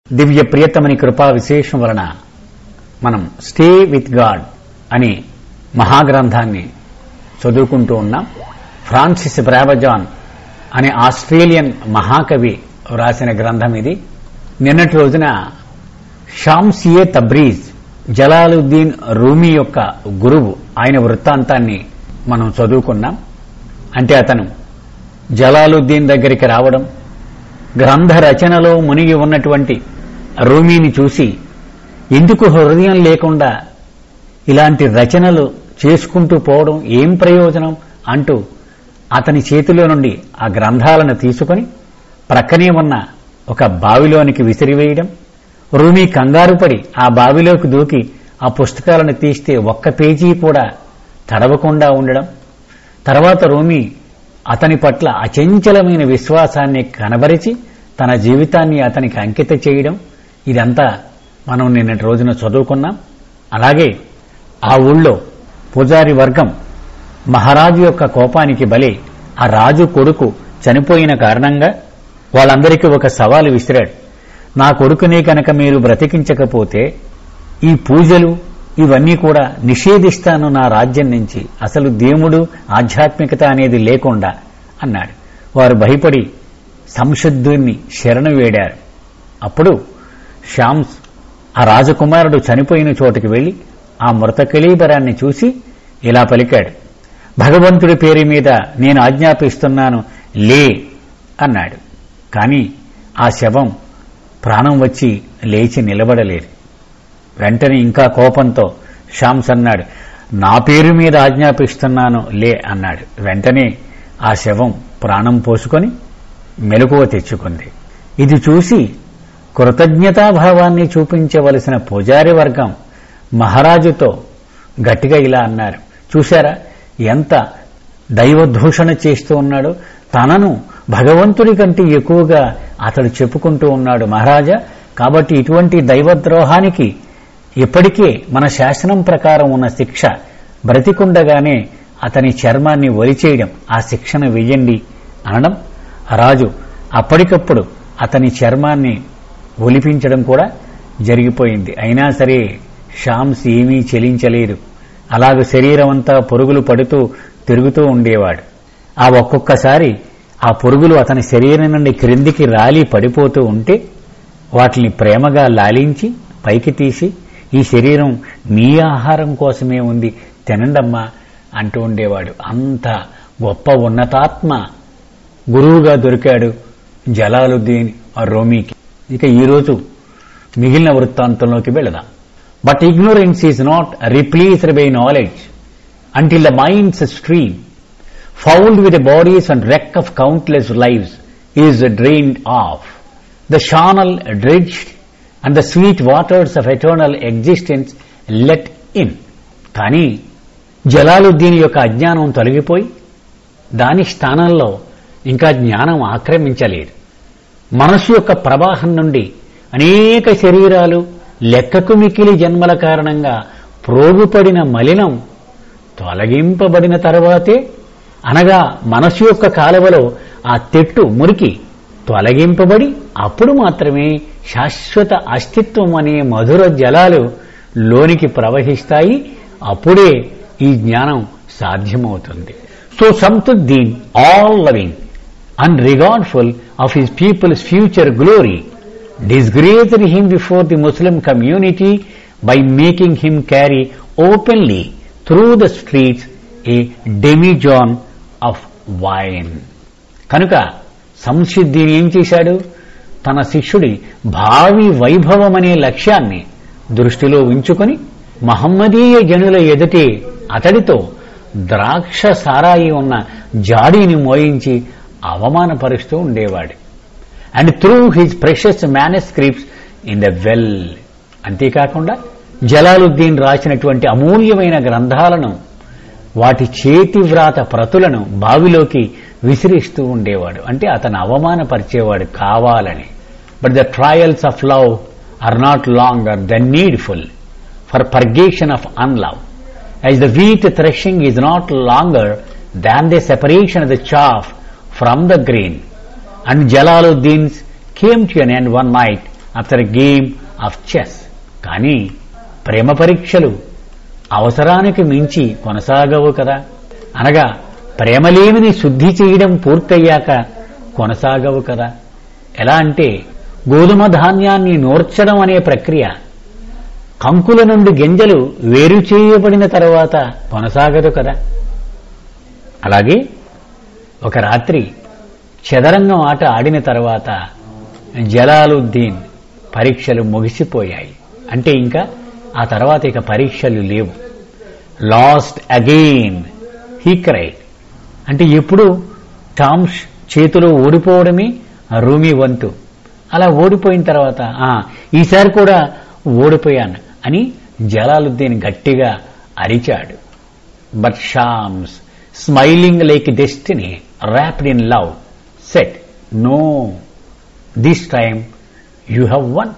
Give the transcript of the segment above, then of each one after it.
దివ్య ప్రియతమని కృపా విశేషం వలన మనం స్టే విత్ గాడ్ అనే మహాగ్రంథాన్ని చదువుకుంటూ ఉన్నాం ఫ్రాన్సిస్ బ్రాబజాన్ అనే ఆస్ట్రేలియన్ మహాకవి వ్రాసిన గ్రంథం ఇది నిన్నటి రోజున షామ్సియే తబ్రీజ్ జలాలుద్దీన్ రూమీ యొక్క గురువు ఆయన వృత్తాంతాన్ని మనం చదువుకున్నాం అంటే అతను జలాలుద్దీన్ దగ్గరికి రావడం గ్రంథ రచనలో మునిగి ఉన్నటువంటి రూమీని చూసి ఎందుకు హృదయం లేకుండా ఇలాంటి రచనలు చేసుకుంటూ పోవడం ఏం ప్రయోజనం అంటూ అతని చేతిలో నుండి ఆ గ్రంథాలను తీసుకొని ప్రక్కనే ఉన్న ఒక బావిలోనికి విసిరివేయడం రూమీ కంగారు పడి ఆ బావిలోకి దూకి ఆ పుస్తకాలను తీస్తే ఒక్క పేజీ కూడా తడవకుండా ఉండడం తర్వాత రూమీ అతని పట్ల అచంచలమైన విశ్వాసాన్ని కనబరిచి తన జీవితాన్ని అతనికి అంకిత చేయడం ఇదంతా మనం నిన్నటి రోజున చదువుకున్నాం అలాగే ఆ ఊళ్ళో పూజారి వర్గం మహారాజు యొక్క కోపానికి బలి ఆ రాజు కొడుకు చనిపోయిన కారణంగా వాళ్ళందరికీ ఒక సవాలు విసిరాడు నా కొడుకునే కనుక మీరు బ్రతికించకపోతే ఈ పూజలు ఇవన్నీ కూడా నిషేధిస్తాను నా రాజ్యం నుంచి అసలు దేవుడు ఆధ్యాత్మికత అనేది లేకుండా అన్నాడు వారు భయపడి సంశుద్ధుణ్ణి శరణు వేడారు అప్పుడు షామ్స్ ఆ రాజకుమారుడు చనిపోయిన చోటుకి వెళ్లి ఆ మృత కళీబరాన్ని చూసి ఇలా పలికాడు భగవంతుడి పేరు మీద నేను ఆజ్ఞాపిస్తున్నాను లే అన్నాడు కాని ఆ శవం ప్రాణం వచ్చి లేచి నిలబడలేదు వెంటనే ఇంకా కోపంతో షామ్స్ అన్నాడు నా పేరు మీద ఆజ్ఞాపిస్తున్నాను లే అన్నాడు వెంటనే ఆ శవం ప్రాణం పోసుకొని మెలకువ తెచ్చుకుంది ఇది చూసి కృతజ్ఞతాభావాన్ని చూపించవలసిన పూజారి వర్గం మహారాజుతో గట్టిగా ఇలా అన్నారు చూశారా ఎంత దైవదూషణ చేస్తూ ఉన్నాడో తనను భగవంతుడి కంటే ఎక్కువగా అతడు చెప్పుకుంటూ ఉన్నాడు మహారాజా కాబట్టి ఇటువంటి దైవద్రోహానికి ఇప్పటికే మన శాసనం ప్రకారం ఉన్న శిక్ష బ్రతికుండగానే అతని చర్మాన్ని ఒలిచేయడం ఆ శిక్షను వెయ్యండి అనడం రాజు అప్పటికప్పుడు అతని చర్మాన్ని ఒలిపించడం కూడా జరిగిపోయింది అయినా సరే షామ్స్ ఏమీ చెలించలేదు అలాగ శరీరం అంతా పొరుగులు పడుతూ తిరుగుతూ ఉండేవాడు ఆ ఒక్కొక్కసారి ఆ పొరుగులు అతని శరీరం నుండి క్రిందికి రాలి పడిపోతూ ఉంటే వాటిని ప్రేమగా లాలించి పైకి తీసి ఈ శరీరం మీ ఆహారం కోసమే ఉంది తినండమ్మా అంటూ ఉండేవాడు అంత గొప్ప ఉన్నతాత్మ గురువుగా దొరికాడు జలాలుద్దీన్ రోమీకి ఇక ఈరోజు మిగిలిన వృత్తాంతంలోకి వెళదాం but ignorance is not replaced by knowledge until the mind's stream fouled with bodies and wreck of countless lives is drained off the channel dredged and the sweet waters of eternal existence let in కానీ జలాలుద్దీన్ యొక్క అజ్ఞానం తొలగిపోయి దాని స్థానంలో ఇంకా జ్ఞానం ఆక్రమించలేదు మనసు యొక్క ప్రవాహం నుండి అనేక శరీరాలు లెక్కకు మిక్కిలి జన్మల కారణంగా ప్రోగుపడిన మలినం తొలగింపబడిన తర్వాతే అనగా మనసు యొక్క కాలువలో ఆ తెట్టు మురికి తొలగింపబడి అప్పుడు మాత్రమే శాశ్వత అస్తిత్వం అనే మధుర జలాలు లోనికి ప్రవహిస్తాయి అప్పుడే ఈ జ్ఞానం సాధ్యమవుతుంది సో సంతుద్దీన్ all loving and regardful of his people's future glory disgraced him before the Muslim community by making him carry openly through the streets a demijohn of wine. కనుక సంసిద్ధిని ఏం చేశాడు తన శిష్యుడి భావి వైభవం అనే లక్ష్యాన్ని దృష్టిలో ఉంచుకొని మహమ్మదీయ జనుల ఎదుటే అతడితో ద్రాక్ష సారాయి ఉన్న జాడీని మోయించి అవమానపరుస్తూ ఉండేవాడు and through his precious manuscripts in the well అంతేకాకుండా జలాలుద్దీన్ రాసినటువంటి అమూల్యమైన గ్రంథాలను వాటి చేతి వ్రాత ప్రతులను బావిలోకి విసిరిస్తూ ఉండేవాడు అంటే అతను అవమానపరిచేవాడు కావాలని but the trials of love are not longer the needful for purgation of unlove as the wheat threshing is not longer than the separation of the chaff from the grain and Jalaluddin's came to an end one night after a game of chess కానీ ప్రేమ పరీక్షలు అవసరానికి మించి కొనసాగవు కదా అనగా ప్రేమలేమిని శుద్ధి చేయడం పూర్తయ్యాక కొనసాగవు కదా ఎలా అంటే గోధుమ ధాన్యాన్ని నూర్చడం అనే ప్రక్రియ కంకుల నుండి గింజలు వేరు చేయబడిన తర్వాత కొనసాగదు కదా అలాగే ఒక రాత్రి చదరంగం ఆట ఆడిన తర్వాత జలాలుద్దీన్ పరీక్షలు ముగిసిపోయాయి అంటే ఇంకా ఆ తర్వాత ఇక పరీక్షలు లేవు లాస్ట్ అగెయిన్ హీ క్రైడ్ అంటే ఎప్పుడు టామ్స్ చేతిలో ఓడిపోవడమే రూమి వంతు అలా ఓడిపోయిన తర్వాత "ఆ, ఈసారి కూడా ఓడిపోయాను అని జలాలుద్దీన్ గట్టిగా అరిచాడు but Shams smiling like destiny wrapped in love said no this time you have won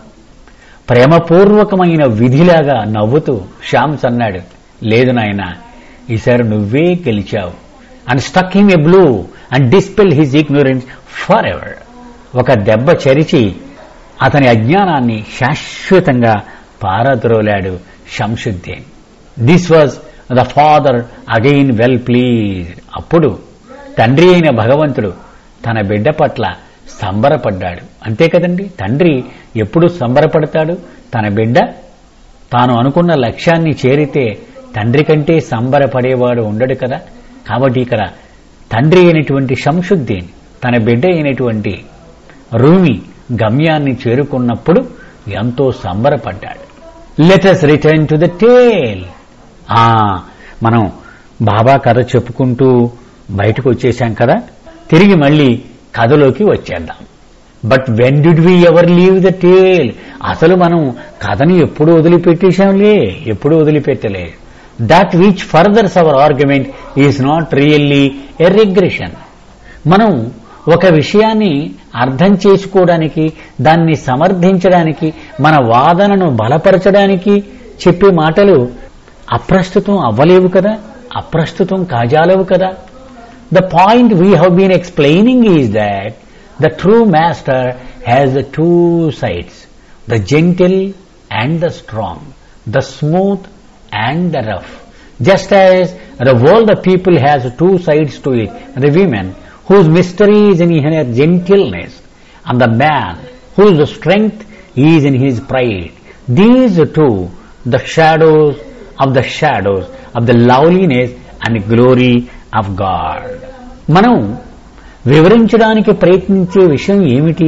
ప్రేమపూర్వకమైన విధిలాగా నవ్వుతూ శ్యామ్స్ అన్నాడు లేదు నాయన ఈసారి నువ్వే గెలిచావు and struck him a blow and dispel his ignorance for ever ఒక దెబ్బ చరిచి అతని అజ్ఞానాన్ని శాశ్వతంగా పారద్రోలాడు Shamsuddin this was the father again well please అప్పుడు తండ్రి అయిన భగవంతుడు తన బిడ్డ పట్ల సంబరపడ్డాడు అంతే కదండి తండ్రి ఎప్పుడు సంబరపడతాడు తన బిడ్డ తాను అనుకున్న లక్ష్యాన్ని చేరితే తండ్రి కంటే సంబరపడేవాడు ఉండడు కదా కాబట్టి ఇక్కడ తండ్రి అయినటువంటి శంషుద్దీన్ తన బిడ్డ అయినటువంటి రూమి గమ్యాన్ని చేరుకున్నప్పుడు ఎంతో సంబరపడ్డాడు let us return to the tale ఆ మనం బాబా కథ చెప్పుకుంటూ బయటకు వచ్చేసాం కదా తిరిగి మళ్ళీ కథలోకి వచ్చేద్దాం but when did we ever leave the tale అసలు మనం కథని ఎప్పుడు వదిలిపెట్టేశాంలే ఎప్పుడు వదిలిపెట్టలే that which furthers our argument is not really a regression మనం ఒక విషయాన్ని అర్థం చేసుకోవడానికి దాన్ని సమర్థించడానికి మన వాదనను బలపరచడానికి చెప్పే మాటలు అప్రస్తుతం అవ్వలేవు కదా అప్రస్తుతం కాజాలవు కదా The point we have been explaining is that the true master has the two sides, the gentle and the strong, the smooth and the rough. Just as the world of people has two sides to it, the women whose mystery is in her gentleness, and the man whose strength is in his pride. These two, the shadows of the shadows of the loveliness and glory of God. మనం వివరించడానికి ప్రయత్నించే విషయం ఏమిటి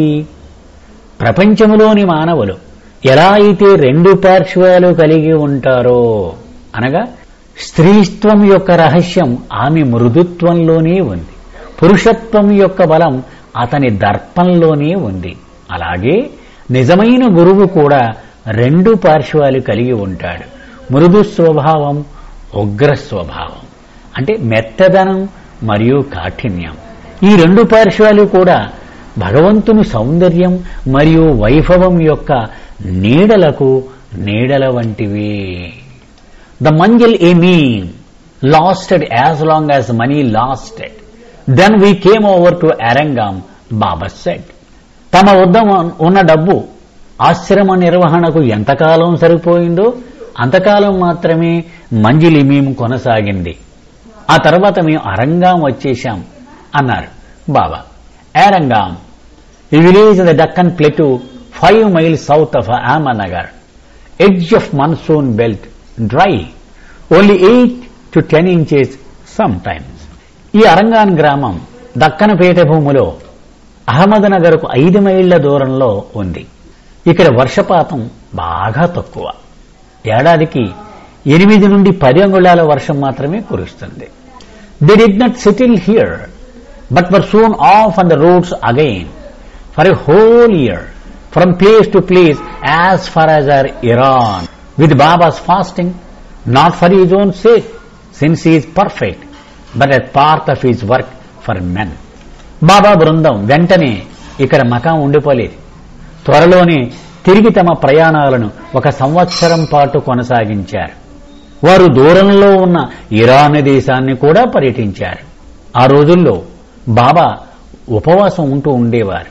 ప్రపంచంలోని మానవులు ఎలా అయితే రెండు పార్శ్వాలు కలిగి ఉంటారో అనగా స్త్రీత్వం యొక్క రహస్యం ఆమె మృదుత్వంలోనే ఉంది పురుషత్వం యొక్క బలం అతని దర్పంలోనే ఉంది అలాగే నిజమైన గురువు కూడా రెండు పార్శ్వాలు కలిగి ఉంటాడు మృదు స్వభావం ఉగ్ర స్వభావం అంటే మెత్తదనం మరియు కాఠిన్యం ఈ రెండు పార్శ్వాలు కూడా భగవంతుని సౌందర్యం మరియు వైభవం యొక్క నీడలకు నీడల వంటివి the Manzil e Meem lasted as long as money lasted then we came over to Arangaon Baba said తమ వద్ద ఉన్న డబ్బు ఆశ్రమ నిర్వహణకు ఎంతకాలం సరిపోయిందో అంతకాలం మాత్రమే మంజిలి మేము కొనసాగింది ఆ తర్వాత మేము అరంగాం వచ్చేశాం అన్నారు బాబా ఏరంగాం ఈ village the Deccan plateau five miles south of Ahmednagar edge of monsoon belt dry only eight to ten inches some times ఈ అరంగాన్ గ్రామం దక్కన పీఠభూమిలో అహ్మద్నగర్కు ఐదు మైళ్ల దూరంలో ఉంది ఇక్కడ వర్షపాతం బాగా తక్కువ ఏడాదికి ఎనిమిది నుండి పది అంగుళాల వర్షం మాత్రమే కురుస్తుంది they did not settle here but were soon off on the roads again for a whole year from place to place as far as are Iran with Baba's fasting not for his own sake since is perfect but at part of his work for men Baba బృందం వెంటనే ఇక్కడ మకాం ఉండిపోలేదు త్వరలోనే తిరిగి తమ ప్రయాణాలను ఒక సంవత్సరం పాటు కొనసాగించారు వారు దూరంలో ఉన్న ఇరాన్ దేశాన్ని కూడా పర్యటించారు ఆ రోజుల్లో బాబా ఉపవాసం ఉంటూ ఉండేవారు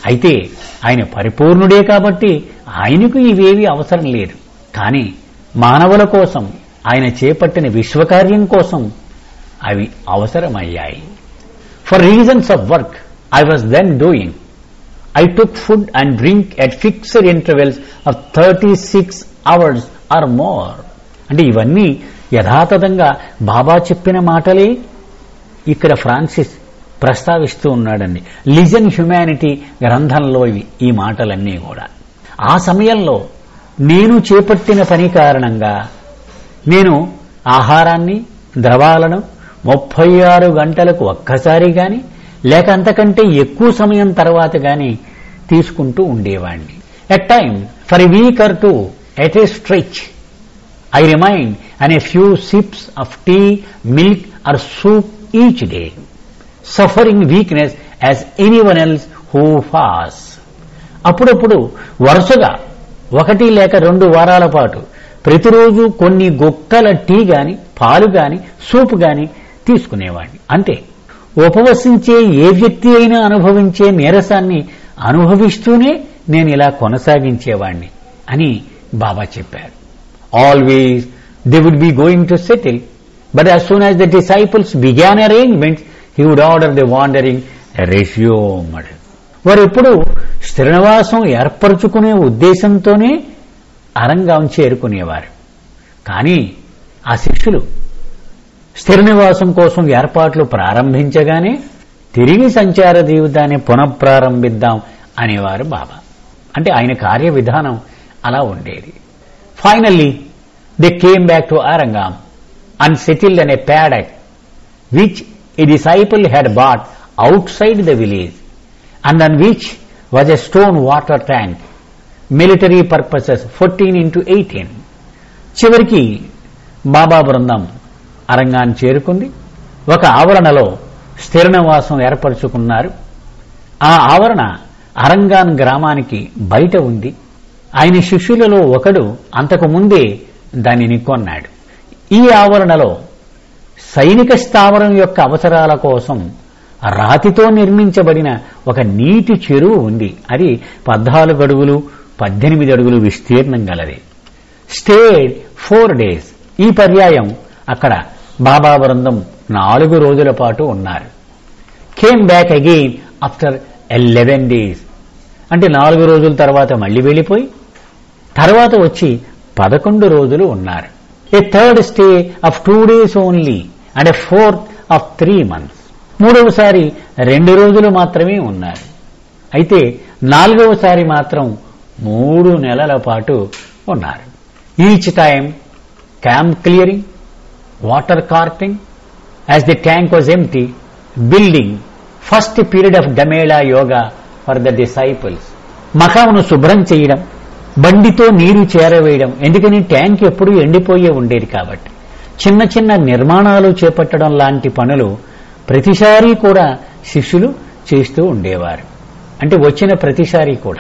అయితే ఆయన పరిపూర్ణుడే కాబట్టి ఆయనకు ఇవేవి అవసరం లేదు కానీ మానవుల కోసం ఆయన చేపట్టిన విశ్వకార్యం కోసం అవి అవసరమయ్యాయి for reasons of work I was then doing I took food and drink at fixed intervals of thirty six hours or more అంటే ఇవన్నీ యథాతథంగా బాబా చెప్పిన మాటలే ఇక్కడ ఫ్రాన్సిస్ ప్రస్తావిస్తూ ఉన్నాడండి లిజన్ హ్యుమానిటీ గ్రంథంలో ఇవి ఈ మాటలన్నీ కూడా ఆ సమయంలో నేను చేపట్టిన పని కారణంగా నేను ఆహారాన్ని ద్రవాలను ముప్పై ఆరు గంటలకు ఒక్కసారి గాని లేక అంతకంటే ఎక్కువ సమయం తర్వాత గాని తీసుకుంటూ ఉండేవాణ్ణి at time for a week or two at a stretch I remain and a few sips of tea, milk or soup each day, suffering weakness as anyone else who fasts. అప్పుడప్పుడు వరుసగా ఒకటి లేక రెండు వారాల పాటు ప్రతిరోజు కొన్ని గుక్కల టీ గాని పాలు గాని సూప్ గాని తీసుకునేవాడిని అంతే ఉపవసించే ఏ వ్యక్తి అయినా అనుభవించే నీరసాన్ని అనుభవిస్తూనే నేను ఇలా కొనసాగించేవాణ్ణి అని బాబా చెప్పారు always they would be going to settle. But as soon as the disciples began arrangements, he would order the wandering resumed. వారు ఎప్పుడు స్థిరనివాసం ఏర్పరచుకునే ఉద్దేశంతోనే అరంగం చేరుకునేవారు కానీ ఆ శిష్యులు స్థిర నివాసం కోసం ఏర్పాట్లు ప్రారంభించగానే తిరిగి సంచార జీవితాన్ని పునఃప్రారంభిద్దాం అనేవారు బాబా అంటే ఆయన కార్య విధానం అలా ఉండేది Finally, they came back to Arangam and settled in a paddock which a disciple had bought outside the village and on which was a stone water tank, military purposes 14 into 18. చివరికి బాబా బృందం అరంగాన్ని చేరుకుంది ఒక ఆవరణలో స్థిర నివాసం ఏర్పరచుకున్నారు ఆ ఆవరణ అరంగాన్ గ్రామానికి బయట ఉంది ఆయన శిష్యులలో ఒకడు అంతకు ముందే దానిని కొన్నాడు ఈ ఆవరణలో సైనిక స్థావరం యొక్క అవసరాల కోసం రాతితో నిర్మించబడిన ఒక నీటి చెరువు ఉంది అది పద్నాలుగు అడుగులు పద్దెనిమిది అడుగులు విస్తీర్ణం గలది స్టేడ్ ఫోర్ డేస్ ఈ పర్యాయం అక్కడ బాబా బృందం నాలుగు రోజుల పాటు ఉన్నారు came back again after eleven days అంటే నాలుగు రోజుల తర్వాత మళ్ళీ వెళ్ళిపోయి తర్వాత వచ్చి పదకొండు రోజులు ఉన్నారు a third stay of two days only and a fourth of three months మూడవసారి రెండు రోజులు మాత్రమే ఉన్నారు అయితే నాలుగవసారి మాత్రం మూడు నెలల పాటు ఉన్నారు each time camp clearing water carping as the tank was empty building first period of డమేళా యోగా ఫర్ ద డిసైపుల్స్ మకామును శుభ్రం చేయడం బండితో నీరు చేరవేయడం ఎందుకని ట్యాంక్ ఎప్పుడూ ఎండిపోయే ఉండేది కాబట్టి చిన్న చిన్న నిర్మాణాలు చేపట్టడం లాంటి పనులు ప్రతిసారి కూడా శిష్యులు చేస్తూ ఉండేవారు అంటే వచ్చిన ప్రతిసారి కూడా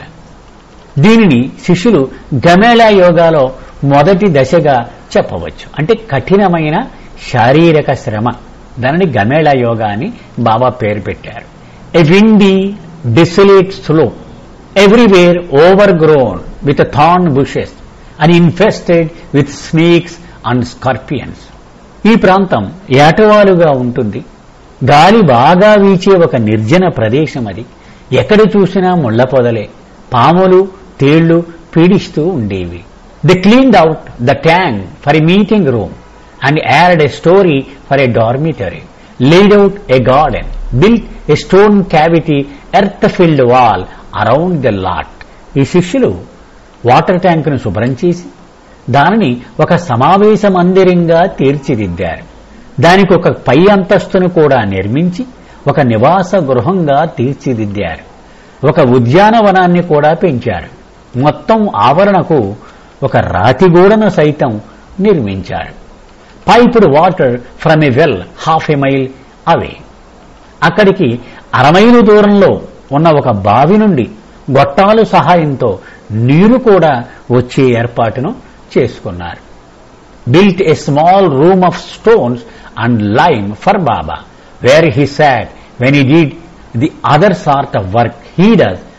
దీనిని శిష్యులు గమేళా యోగాలో మొదటి దశగా చెప్పవచ్చు అంటే కఠినమైన శారీరక శ్రమ దానిని గమేళా యోగా అని బాబా పేరు పెట్టారు a windy desolate slope everywhere overgrown with thorn bushes and infested with snakes and scorpions. ఈ ప్రాంతం ఏటవాలుగా ఉంటుంది గాలి బాగా వీచే ఒక నిర్జన ప్రదేశం అది ఎక్కడ చూసినా ముళ్ల పొదలే పాములు తేళ్లు పీడిస్తూ ఉండేవి they cleaned out the tank for a meeting room and add a storey for a dormitory laid out a garden, built a stone cavity, earth-filled wall around the lot ఈ శిష్యులు వాటర్ ట్యాంకును శుభ్రం చేసి దానిని ఒక సమావేశ మందిరంగా తీర్చిదిద్దారు దానికి ఒక పై అంతస్తును కూడా నిర్మించి ఒక నివాస గృహంగా తీర్చిదిద్దారు ఒక ఉద్యానవనాన్ని కూడా పెంచారు మొత్తం ఆవరణకు ఒక రాతిగూడను సైతం నిర్మించారు piped water from a well half a mile away అక్కడికి అరమైలు దూరంలో ఉన్న ఒక బావి నుండి గొట్టాలు సహాయంతో నీరు కూడా వచ్చే ఏర్పాటును చేసుకున్నారు built a small room of stones and lime for Baba where he sat when he did the other sort of work he does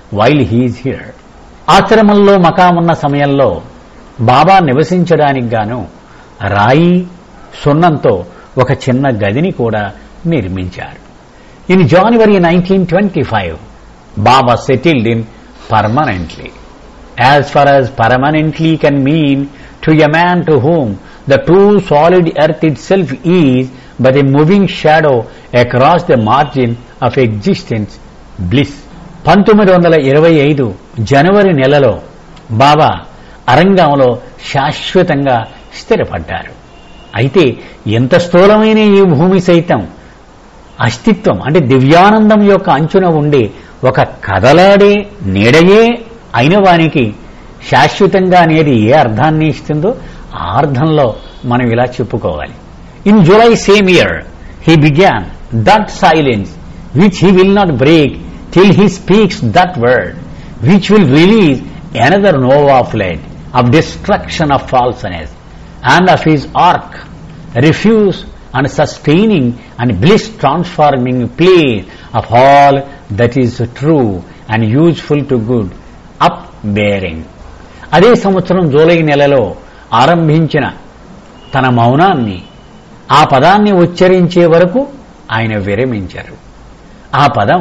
while he's here ఆశ్రమంలో మకామున్న సమయంలో బాబా నివసించడానికి గాను రాయి సున్నంతో ఒక చిన్న గదిని కూడా నిర్మించారు in January nineteen twenty five Baba settled in permanently as ఫar as permanently can mean to a man to whom the true solid earth itself is but a moving shadow across the margin of existence bliss పంతొమ్మిది వందల ఇరవై ఐదు జనవరి నెలలో బాబా అరంగంలో శాశ్వతంగా స్థిరపడ్డారు అయితే ఎంత స్థూలమైన ఈ భూమి సైతం అస్తిత్వం అంటే దివ్యానందం యొక్క అంచున ఉండే ఒక కదలాడే నీడయే అయిన వానికి శాశ్వతంగా అనేది ఏ అర్థాన్ని ఇస్తుందో ఆ అర్థంలో మనం ఇలా చెప్పుకోవాలి in July same year he began that silence which he will not break till he speaks that word which will release another Noah flood of destruction of falseness and of his ark, refuse and sustaining and bliss transforming place of all that is true and useful to good, upbearing. అదే సంవత్సరం July నెలలో ఆరంభించిన తన మౌనాన్ని ఆ పదాన్ని ఉచ్చరించే వరకు ఆయన విరమించారు ఆ పదం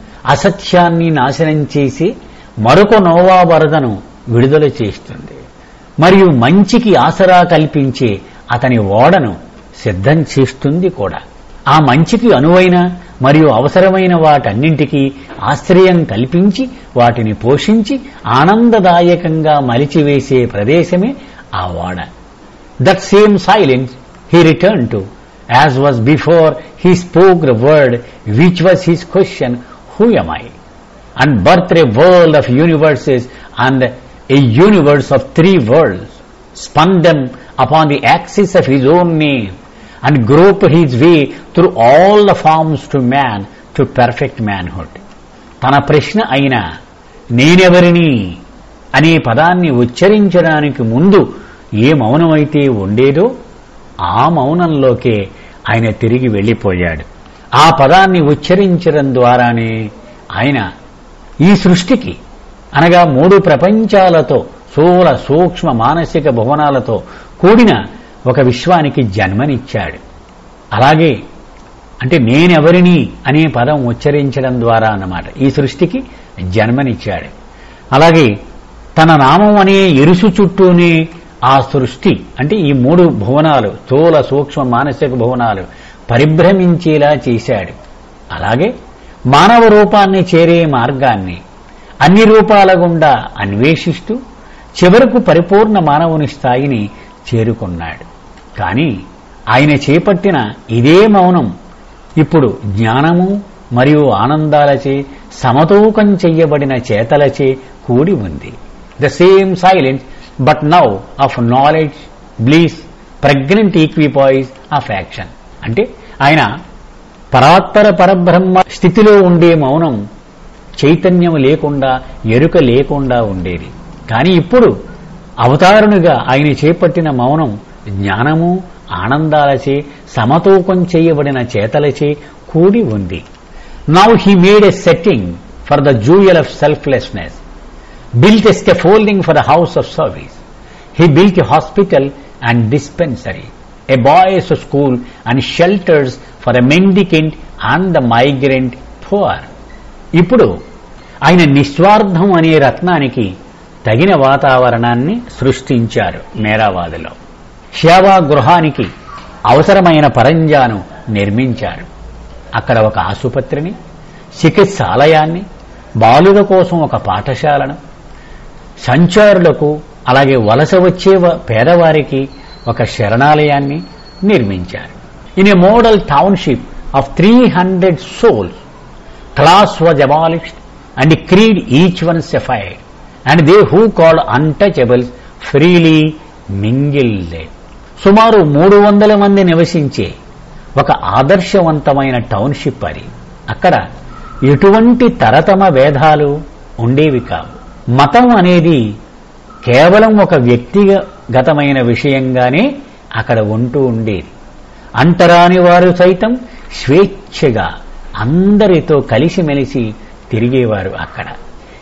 అసత్యాన్ని నాశనం చేసి మరొక నోవా వరదను విడుదల చేస్తుంది మరియు మంచికి ఆసరా కల్పించే అతని ఓడను సిద్ధం చేస్తుంది కూడా ఆ మంచికి అనువైన మరియు అవసరమైన వాటన్నింటికీ ఆశ్రయం కల్పించి వాటిని పోషించి ఆనందదాయకంగా మలిచివేసే ప్రదేశమే ఆ ఓడ that same silence he return to as was before he spoke the word which was his question who am I and birth a world of universes and a universe of three worlds, spun them upon the axis of his own name, and groped his way through all the forms to man to perfect manhood. తన ప్రశ్న అయిన నేనెవరిని అనే పదాన్ని ఉచ్చరించడానికి ముందు ఏ మౌనమైతే ఉండేదో ఆ మౌనంలోకే ఆయన తిరిగి వెళ్ళిపోయాడు ఆ పదాన్ని ఉచ్చరించడం ద్వారానే ఆయన ఈ సృష్టికి అనగా మూడు ప్రపంచాలతో స్థూల సూక్ష్మ మానసిక భువనాలతో కూడిన ఒక విశ్వానికి జన్మనిచ్చాడు అలాగే అంటే నేనెవరిని అనే పదం ఉచ్చరించడం ద్వారా అన్నమాట ఈ సృష్టికి జన్మనిచ్చాడు అలాగే తన నామం అనే ఇరుసు చుట్టూనే ఆ సృష్టి అంటే ఈ మూడు భువనాలు స్థూల సూక్ష్మ మానసిక భువనాలు పరిభ్రమించేలా చేశాడు అలాగే మానవ రూపాన్ని చేరే మార్గాన్ని అన్ని రూపాల గుండా అన్వేషిస్తూ చివరకు పరిపూర్ణ మానవుని స్థాయిని చేరుకున్నాడు కానీ ఆయన చేపట్టిన ఇదే మౌనం ఇప్పుడు జ్ఞానము మరియు ఆనందాలచే సమతూకం చెయ్యబడిన చేతలచే కూడి ఉంది the same silence but now of knowledge bliss pregnant equipoise of action అంటే ఆయన పరాత్పర పరబ్రహ్మ స్థితిలో ఉండే మౌనం చైతన్యం లేకుండా ఎరుక లేకుండా ఉండేది కానీ ఇప్పుడు అవతారునిగా ఆయన చేపట్టిన మౌనం జ్ఞానము ఆనందాలచే సమతూకం చేయబడిన చేతలచే కూడి ఉంది now he made a setting for the jewel of selflessness built a scaffolding for the house of service he built a hospital and dispensary a boys school and shelters for a mendicant and the migrant poor ఇప్పుడు ఆయన నిస్వార్థం అనే రత్నానికి తగిన వాతావరణాన్ని సృష్టించారు మేరావాదిలో సేవా గృహానికి అవసరమైన పరంజాను నిర్మించారు అక్కడ ఒక ఆసుపత్రిని చికిత్సాలయాన్ని బాలుల కోసం ఒక పాఠశాలను సంచారులకు అలాగే వలస వచ్చే వ- పేదవారికి ఒక శరణాలయాన్ని నిర్మించారు in a model township of three hundred souls class was abolished and creed each one sapphire and they who called untouchables freely mingled సుమారు మూడు వందల మంది నివసించే ఒక ఆదర్శవంతమైన టౌన్షిప్ అది అక్కడ ఎటువంటి తరతమ భేదాలు ఉండేవి కావు మతం అనేది కేవలం ఒక వ్యక్తిగతమైన విషయంగానే అక్కడ ఉంటూ ఉండేది అంటరాని వారు సైతం స్వేచ్ఛగా అందరితో కలిసిమెలిసి తిరిగేవారు అక్కడ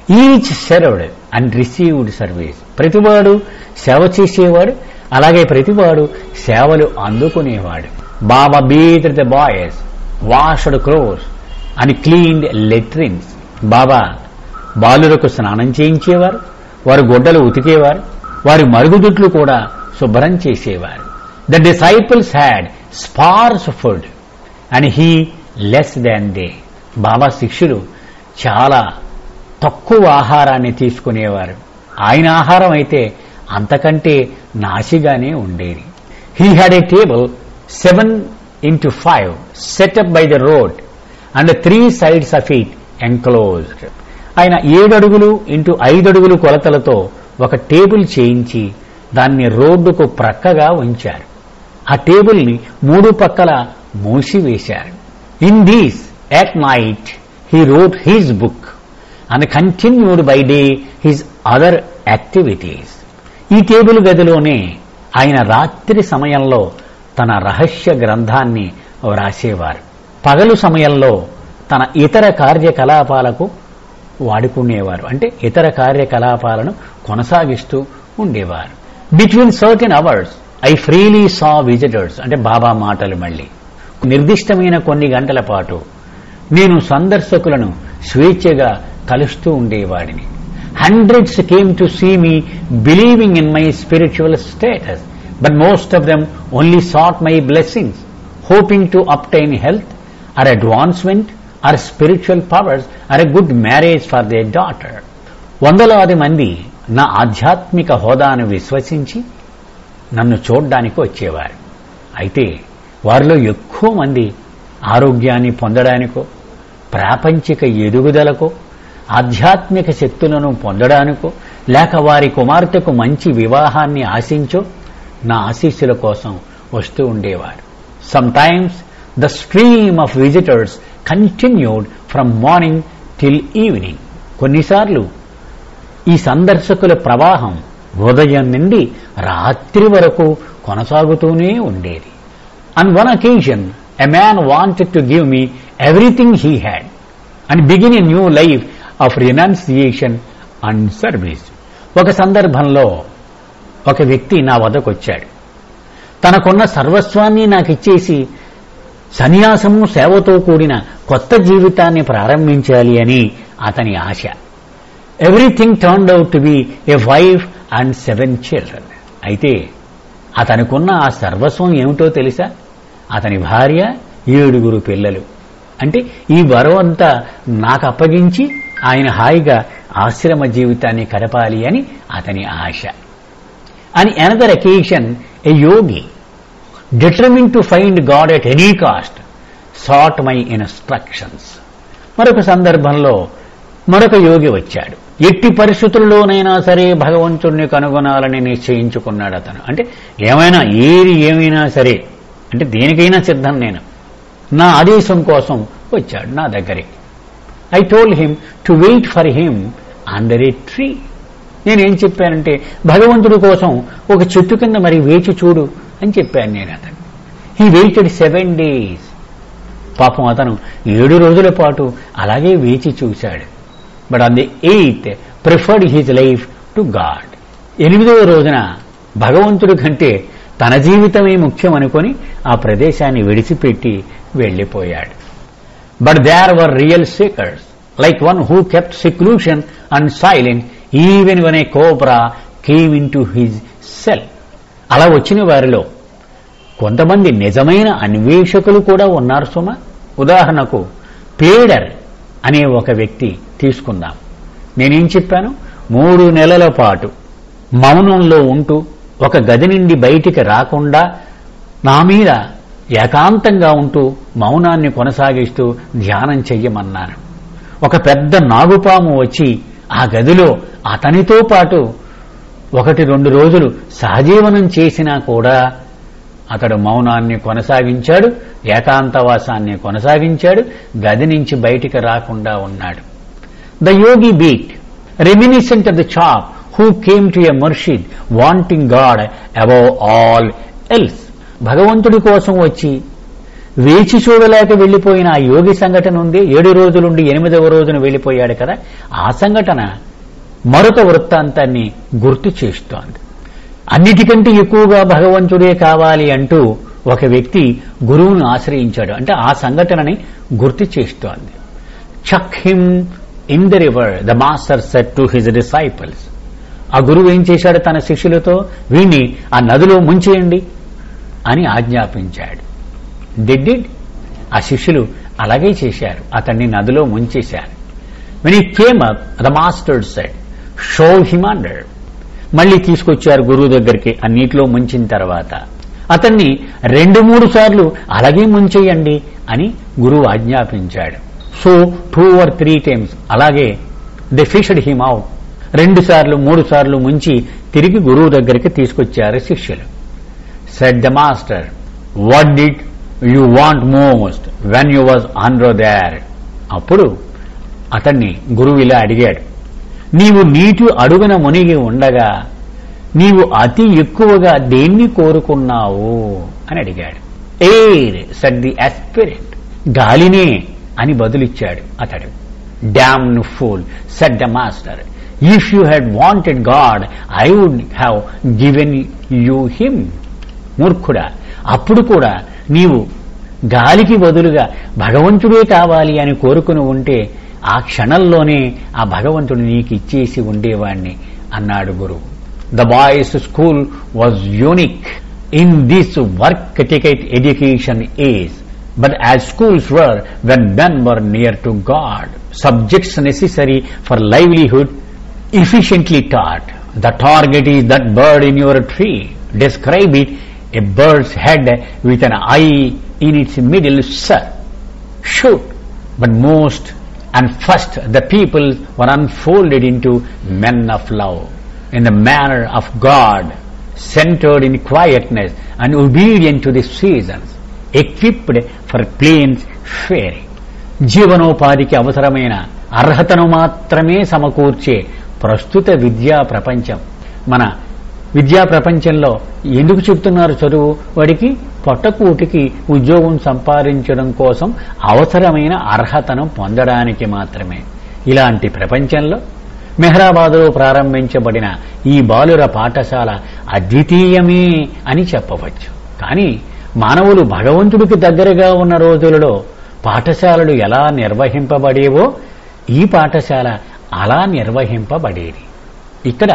each served and received service ప్రతివాడు సేవ చేసేవాడు అలాగే ప్రతివాడు సేవలు అందుకునేవాడు Baba bathed the boys washed clothes and cleaned latrines Baba బాలులకు స్నానం చేయించేవారు వారి గుడ్డలు ఉతికేవారు వారి మరుగుదొడ్లు కూడా శుభ్రం చేసేవారు the disciples had sparse food and he less than they Baba శిష్యులు చాలా తక్కువ ఆహారాన్ని తీసుకునేవారు ఆయన ఆహారం అయితే అంతకంటే నాసిగానే ఉండేది he had a table seven into five set up by the road and three sides of it enclosed ఆయన ఏడు అడుగులు ఇంటూ ఐదు అడుగులు కొలతలతో ఒక టేబుల్ చేయించి దాన్ని రోడ్డుకు ప్రక్కగా ఉంచారు ఆ టేబుల్ని మూడు పక్కల మూసివేశారు in these at night he wrote his book and continued by day his other activities ఈ టేబుల్ గదిలోనే ఆయన రాత్రి సమయంలో తన రహస్య గ్రంథాన్ని వ్రాసేవారు పగలు సమయంలో తన ఇతర కార్యకలాపాలకు వాడుకునేవారు అంటే ఇతర కార్యకలాపాలను కొనసాగిస్తూ ఉండేవారు between certain hours I freely saw visitors అంటే బాబా మాటలు మళ్ళీ నిర్దిష్టమైన కొన్ని గంటల పాటు నేను సందర్శకులను స్వేచ్ఛగా కలుస్తూ ఉండేవాడిని hundreds came to see me believing in my spiritual status but most of them only sought my blessings hoping to obtain health or advancement or spiritual powers or a good marriage for their daughter వందలాది మంది నా ఆధ్యాత్మిక హోదాను విశ్వసించి నన్ను చూడ్డానికి వచ్చేవారు అయితే వారిలో ఎక్కువ మంది ఆరోగ్యాన్ని పొందడానికో ప్రాపంచిక ఎదుగుదలకో ఆధ్యాత్మిక శక్తులను పొందడానికో లేక వారి కుమార్తెకు మంచి వివాహాన్ని ఆశించో నా ఆశీస్సుల కోసం వస్తూ ఉండేవారు some times the stream of visitors continued from morning till evening కొన్నిసార్లు ఈ సందర్శకుల ప్రవాహం ఉదయం నుండి రాత్రి వరకు కొనసాగుతూనే ఉండేది on one occasion a man wanted to give me everything he had and begin a new life of renunciation and service ఒక సందర్భంలో ఒక వ్యక్తి నా వద్దకు వచ్చాడు తనకున్న సర్వస్వాన్ని నాకు ఇచ్చేసి సన్యాసము సేవతో కూడిన కొత్త జీవితాన్ని ప్రారంభించాలి అని అతని ఆశ everything turned out to be a wife and seven children అయితే అతనికున్న ఆ సర్వస్వం ఏమిటో తెలుసా అతని భార్య ఏడుగురు పిల్లలు అంటే ఈ వరం అంతా నాకు అప్పగించి ఆయన హాయిగా ఆశ్రమ జీవితాన్ని గడపాలి అని అతని ఆశ అని another occasion a yogi determined to find God at any cost sought my instructions మరొక సందర్భంలో మరొక యోగి వచ్చాడు ఎట్టి పరిస్థితుల్లోనైనా సరే భగవంతుణ్ణి కనుగొనాలని నిశ్చయించుకున్నాడు అతను అంటే ఏమైనా ఏది ఏమైనా సరే అంటే దేనికైనా సిద్ధం నేను నా ఆదేశం కోసం వచ్చాడు నా దగ్గరికి I told him to wait for him under a tree నేనేం చెప్పానంటే భగవంతుడి కోసం ఒక చెట్టు కింద మరి వేచి చూడు అని చెప్పాను నేను అతను హీ వెయిటెడ్ సెవెన్ డేస్ పాపం అతను ఏడు రోజుల పాటు అలాగే వేచి చూశాడు but on the eighth preferred his life to God ఎనిమిదవ రోజున భగవంతుడి కంటే తన జీవితమే ముఖ్యం అనుకొని ఆ ప్రదేశాన్ని విడిచిపెట్టి వెళ్ళిపోయాడు but there were real seekers like one who kept seclusion and silent even when a cobra came into his cell అలా వచ్చిన వారిలో కొంతమంది నిజమైన అన్వేషకులు కూడా ఉన్నారు సుమ ఉదాహరణకు పేడర్ అనే ఒక వ్యక్తి తీసుకుందాం నేనేం చెప్పాను మూడు నెలల పాటు మౌనంలో ఉంటూ ఒక గది నుండి బయటికి రాకుండా నా మీద ఏకాంతంగా ఉంటూ మౌనాన్ని కొనసాగిస్తూ ధ్యానం చెయ్యమన్నాను ఒక పెద్ద నాగుపాము వచ్చి ఆ గదిలో అతనితో పాటు ఒకటి రెండు రోజులు సహజీవనం చేసినా కూడా అతడు మౌనాన్ని కొనసాగించాడు ఏకాంతవాసాన్ని కొనసాగించాడు గది నుంచి బయటికి రాకుండా ఉన్నాడు the yogi bit reminiscent of the chap who came to a murshid wanting God above all else భగవంతుడి కోసం వచ్చి వేచి చూడలేక వెళ్లిపోయిన ఆ యోగి సంఘటన ఉంది ఏడు రోజులుండి ఎనిమిదవ రోజున వెళ్లిపోయాడు కదా ఆ సంఘటన మరొక వృత్తాంతాన్ని గుర్తు చేస్తోంది అన్నిటికంటే ఎక్కువగా భగవంతుడే కావాలి అంటూ ఒక వ్యక్తి గురువును ఆశ్రయించాడు అంటే ఆ సంఘటనని గుర్తు చేస్తోంది chuck him in the river the master said to his disciples ఆ గురువు ఏం చేశాడు తన శిష్యులతో వీణ్ణి ఆ నదిలో ముంచేయండి అని ఆజ్ఞాపించాడు డిడ్ ఆ శిష్యులు అలాగే చేశారు అతన్ని నదిలో ముంచేశారు when he came up the master said shove him under మళ్ళీ తీసుకొచ్చారు గురువు దగ్గరికి ఆ నీటిలో ముంచిన తర్వాత అతన్ని రెండు మూడు సార్లు అలాగే ముంచేయండి అని గురువు ఆజ్ఞాపించాడు so two or three times అలాగే ది ఫిషడ్ హిమ్ అవుట్ రెండు సార్లు మూడు సార్లు ముంచి తిరిగి గురువు దగ్గరికి తీసుకొచ్చారు శిష్యులు said the master what did you want most when you was under there అప్పుడు అతన్ని గురువు ఇలా అడిగాడు నీవు నీటి అడుగున మునిగి ఉండగా నీవు అతి ఎక్కువగా దేన్ని కోరుకున్నావు అని అడిగాడు ఎయిర్ సెట్ ది అస్పిరెంట్ గాలినే అని బదులిచ్చాడు అతడు damn you fool said the master if you had wanted God I would have given you him మూర్ఖుడా అప్పుడు కూడా నీవు గాలికి బదులుగా భగవంతుడే కావాలి అని కోరుకుని ఉంటే ఆ క్షణంలోనే ఆ భగవంతుడు నీకు ఇచ్చేసి ఉండేవాణ్ణి అన్నాడు గురువు the boys school was unique in this work ticket education age but as schools were when men were near to God subjects necessary for livelihood efficiently taught. The target is that bird in your tree. Describe it, a bird's head with an eye in its middle, sir. Shoot. But most and first the people were unfolded into men of love in the manner of God, centered in quietness and obedient to the seasons, equipped for plains faring. జీవనోపాధికి అవసరమైన అర్హతను మాత్రమే సమకూర్చే ప్రస్తుత విద్యా ప్రపంచం మన విద్యా ప్రపంచంలో ఎందుకు చెప్తున్నారు చదువు వాడికి పొట్టకూటికి ఉద్యోగం సంపాదించడం కోసం అవసరమైన అర్హతను పొందడానికి మాత్రమే ఇలాంటి ప్రపంచంలో మెహ్రాబాదులో ప్రారంభించబడిన ఈ బాలుర పాఠశాల అద్వితీయమే అని చెప్పవచ్చు కానీ మానవులు భగవంతుడికి దగ్గరగా ఉన్న రోజులలో పాఠశాలలు ఎలా నిర్వహింపబడేవో ఈ పాఠశాల అలా నిర్వహింపబడేది ఇక్కడ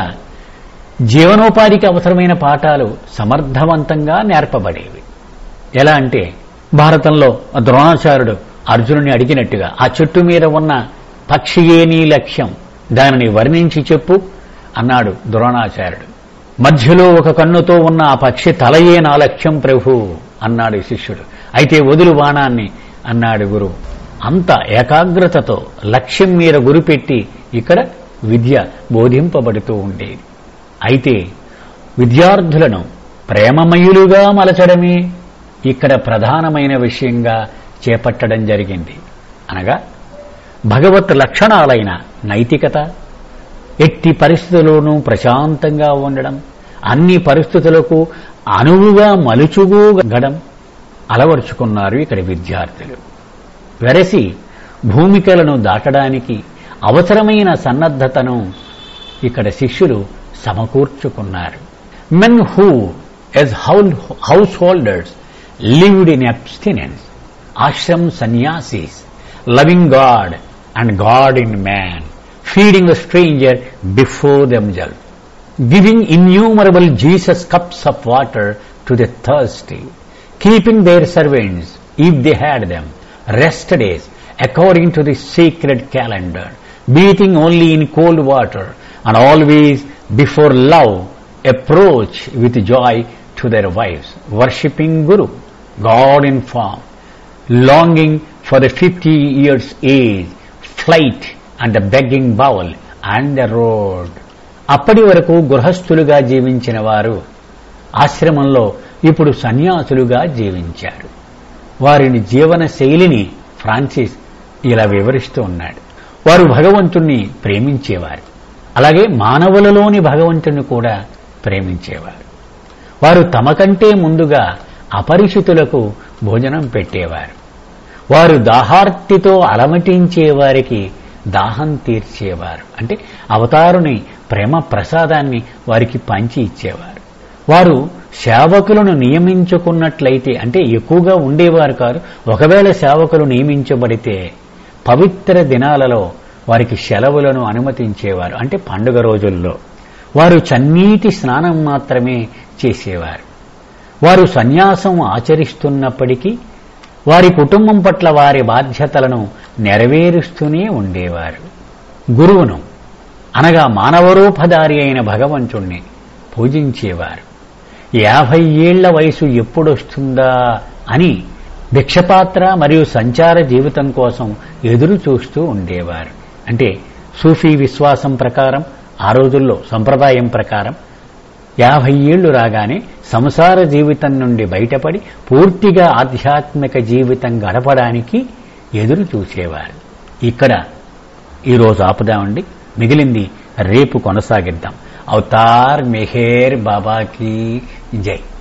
జీవనోపాధికి అవసరమైన పాఠాలు సమర్థవంతంగా నేర్పబడేవి ఎలా అంటే భారతంలో ద్రోణాచార్యుడు అర్జునుని అడిగినట్టుగా ఆ చెట్టు మీద ఉన్న పక్షియే నీ లక్ష్యం దానిని వర్ణించి చెప్పు అన్నాడు ద్రోణాచార్యుడు మధ్యలో ఒక కన్నుతో ఉన్న ఆ పక్షి తలయే నా లక్ష్యం ప్రభు అన్నాడు శిష్యుడు అయితే వదులు బాణాన్ని అన్నాడు గురువు అంత ఏకాగ్రతతో లక్ష్యం మీద గురిపెట్టి ఇక్కడ విద్య బోధింపబడుతూ ఉండేది అయితే విద్యార్థులను ప్రేమమయులుగా మలచడమే ఇక్కడ ప్రధానమైన విషయంగా చేపట్టడం జరిగింది అనగా భగవత్ లక్షణాలైన నైతికత ఎట్టి పరిస్థితుల్లోనూ ప్రశాంతంగా ఉండడం అన్ని పరిస్థితులకు అనువుగా మలుచుగు గడం అలవరుచుకున్నారు ఇక్కడ విద్యార్థులు వెరసి భూమికలను దాటడానికి అవసరమైన సన్నద్ధతను ఇక్కడ శిష్యులు సమకూర్చుకున్నారు men who as householders lived in abstinence ashram sannyasis loving God and God in man feeding the stranger before themselves giving innumerable Jesus cups of water to the thirsty keeping their servants if they had them, rest days according to the sacred calendar, bathing only in cold water, and always before love approach with joy to their wives, worshipping Guru, God in form, longing for the 50 years age, flight and the begging bowl and the road. అప్పటి వరకు గృహస్థులుగా జీవించిన వారు ఆశ్రమంలో ఇప్పుడు సన్యాసులుగా జీవించారు వారిని జీవన శైలిని ఫ్రాన్సిస్ ఇలా వివరిస్తూ ఉన్నాడు వారు భగవంతుణ్ణి ప్రేమించేవారు అలాగే మానవులలోని భగవంతుని కూడా ప్రేమించేవారు వారు తమ కంటే ముందుగా అపరిచితులకు భోజనం పెట్టేవారు వారు దాహార్తితో అలమటించే వారికి దాహం తీర్చేవారు అంటే అవతారుని ప్రేమ ప్రసాదాన్ని వారికి పంచి ఇచ్చేవారు వారు సేవకులను నియమించుకున్నట్లయితే అంటే ఎక్కువగా ఉండేవారు కాదు ఒకవేళ సేవకులు నియమించబడితే పవిత్ర దినాలలో వారికి సెలవులను అనుమతించేవారు అంటే పండుగ రోజుల్లో వారు చన్నీటి స్నానం మాత్రమే చేసేవారు వారు సన్యాసం ఆచరిస్తున్నప్పటికీ వారి కుటుంబం పట్ల వారి బాధ్యతలను నెరవేరుస్తూనే ఉండేవారు గురువును అనగా మానవరూపధారి అయిన భగవంతుణ్ణి పూజించేవారు యాభై ఏళ్ల వయసు ఎప్పుడొస్తుందా అని భిక్షపాత్ర మరియు సంచార జీవితం కోసం ఎదురు చూస్తూ ఉండేవారు అంటే సూఫీ విశ్వాసం ప్రకారం ఆ రోజుల్లో సంప్రదాయం ప్రకారం యాభై ఏళ్లు రాగానే సంసార జీవితం నుండి బయటపడి పూర్తిగా ఆధ్యాత్మిక జీవితం గడపడానికి ఎదురు చూసేవారు ఇక్కడ ఈరోజు ఆపుదామండి మిగిలింది రేపు కొనసాగిద్దాం అవతార్ మెహేర్ బాబాకి జై